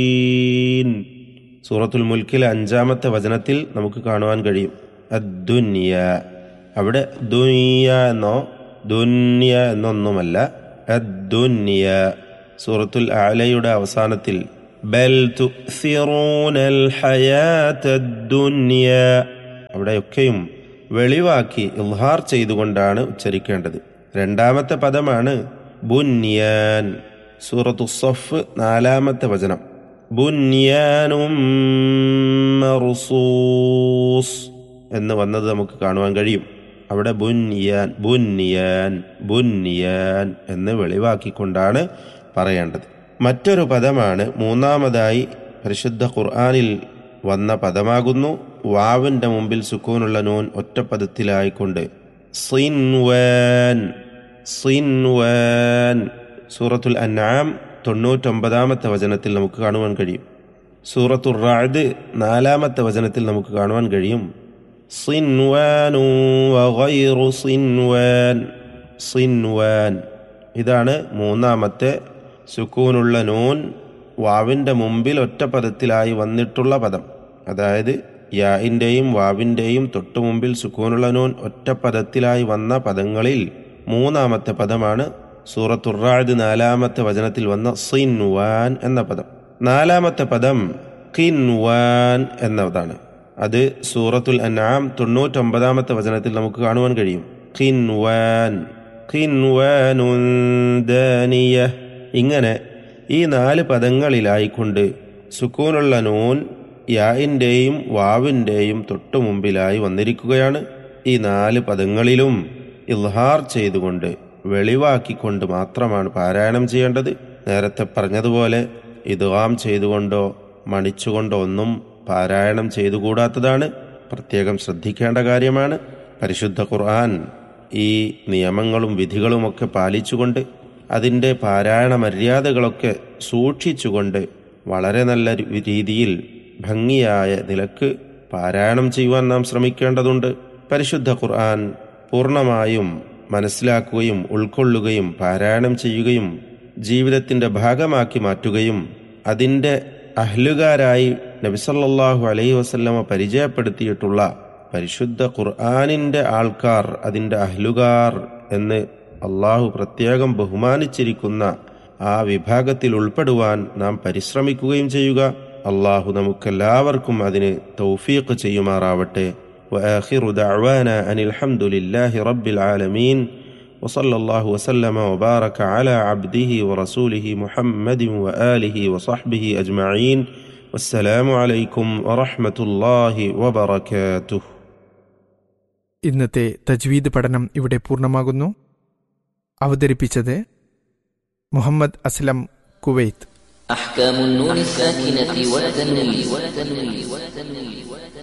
സൂറത്തുൽ മുൽക്കിലെ അഞ്ചാമത്തെ വചനത്തിൽ നമുക്ക് കാണുവാൻ കഴിയും അദ്ദുന്യ അവിടെ ദുനിയ എന്നോ ദുന്യ എന്നൊന്നുമല്ല അദ്ദുന്യ സൂറത്തുൽ ആലയുടെ അവസാനത്തിൽ ബൽ തുസിറൂനൽ ഹയാത്തദ് ദുന്യ അവിടെയൊക്കെയും വെളിവാക്കി ഇൽഹാർ ചെയ്തുകൊണ്ടാണ് ഉച്ചരിക്കേണ്ടത് രണ്ടാമത്തെ പദമാണ് ബുന്യാൻ സൂറത്തു സഫ് നാലാമത്തെ വചനം ബുന്യാനും മർസൂസ് എന്ന് വന്നത് നമുക്ക് കാണുവാൻ കഴിയും അവിടെ ബുന്യാൻ ബുന്യാൻ ബുന്യാൻ എന്ന് വെളിവാക്കിക്കൊണ്ടാണ് പറയേണ്ടത് മറ്റൊരു പദമാണ് മൂന്നാമതായി പരിശുദ്ധ ഖുർആാനിൽ വന്ന പദമാകുന്നു വാവിൻ്റെ മുമ്പിൽ സുക്കൂനുള്ള നൂൻ ഒറ്റപ്പദത്തിലായിക്കൊണ്ട് സിൻവാൻ സിൻവാൻ സൂറത്തുൽ അന്നാം തൊണ്ണൂറ്റൊമ്പതാമത്തെ വചനത്തിൽ നമുക്ക് കാണുവാൻ കഴിയും സൂറത്തുർ റാദ് നാലാമത്തെ വചനത്തിൽ നമുക്ക് കാണുവാൻ കഴിയും സിൻവാനു വഗൈറു സിൻവാൻ സിൻവാൻ ഇതാണ് മൂന്നാമത്തെ സുക്കൂനുള്ള നൂൻ വാവിൻ്റെ മുമ്പിൽ ഒറ്റപ്പദത്തിലായി വന്നിട്ടുള്ള പദം അതായത് യാഇൻ്റെയും വാവിൻ്റെയും തൊട്ടു മുമ്പിൽ സുക്കൂനുള്ള നൂൻ ഒറ്റപ്പദത്തിലായി വന്ന പദങ്ങളിൽ മൂന്നാമത്തെ പദമാണ് സൂറത്തുറാദ് നാലാമത്തെ വചനത്തിൽ വന്ന സിൻവാൻ എന്ന പദം നാലാമത്തെ പദം കിൻവാൻ എന്നതാണ് അത് സൂറത്തുൽ അനാം തൊണ്ണൂറ്റൊമ്പതാമത്തെ വചനത്തിൽ നമുക്ക് കാണുവാൻ കഴിയും കിൻവാൻ കിൻവാനുന്ദാനിയ ഇങ്ങനെ ഈ നാല് പദങ്ങളിലായിക്കൊണ്ട് സുക്കൂനുള്ള നൂൻ യാഇൻ്റെയും വാവിൻ്റെയും തൊട്ടു മുമ്പിലായി വന്നിരിക്കുകയാണ് ഈ നാല് പദങ്ങളിലും ഇൽഹാർ ചെയ്തുകൊണ്ട് വെളിവാക്കിക്കൊണ്ട് മാത്രമാണ് പാരായണം ചെയ്യേണ്ടത് നേരത്തെ പറഞ്ഞതുപോലെ ഇദ്ഗാം ചെയ്തുകൊണ്ടോ മണിച്ചുകൊണ്ടോ ഒന്നും പാരായണം ചെയ്തുകൂടാത്തതാണ് പ്രത്യേകം ശ്രദ്ധിക്കേണ്ട കാര്യമാണ് പരിശുദ്ധ ഖുർആൻ ഈ നിയമങ്ങളും വിധികളുമൊക്കെ പാലിച്ചുകൊണ്ട് അതിൻ്റെ പാരായണ മര്യാദകളൊക്കെ സൂക്ഷിച്ചുകൊണ്ട് വളരെ നല്ല രീതിയിൽ ഭംഗിയായ നിലക്ക് പാരായണം ചെയ്യുവാൻ നാം ശ്രമിക്കേണ്ടതുണ്ട് പരിശുദ്ധ ഖുർആൻ പൂർണ്ണമായും മനസ്സിലാക്കുകയും ഉൾക്കൊള്ളുകയും പാരായണം ചെയ്യുകയും ജീവിതത്തിൻ്റെ ഭാഗമാക്കി മാറ്റുകയും അതിൻ്റെ അഹ്ലുകാരായി നബിസല്ലാഹു അലൈഹി വസല്ലമ പരിചയപ്പെടുത്തിയിട്ടുള്ള പരിശുദ്ധ ഖുർആാനിൻ്റെ ആൾക്കാർ അതിൻ്റെ അഹ്ലുകാർ എന്ന് അള്ളാഹു പ്രത്യേകം ബഹുമാനിച്ചിരിക്കുന്ന ആ വിഭാഗത്തിൽ ഉൾപ്പെടുവാൻ നാം പരിശ്രമിക്കുകയും ചെയ്യുക അള്ളാഹു നമുക്കെല്ലാവർക്കും അതിന് തൗഫീഖ് ചെയ്യുമാറാവട്ടെ وآخر دعوانا أن الحمد لله رب العالمين وصلى الله وسلم وبارك على عبده ورسوله محمد وآله وصحبه أجمعين والسلام عليكم ورحمة الله وبركاته ഇന്നത്തെ തജ്വീദ് പഠനം ഇവിടെ പൂർണ്ണമാകുന്നു അവതരിപ്പിച്ചത് മുഹമ്മദ് അസ്ലം കുവൈത്ത് أحكام النون الساكنة والتنوين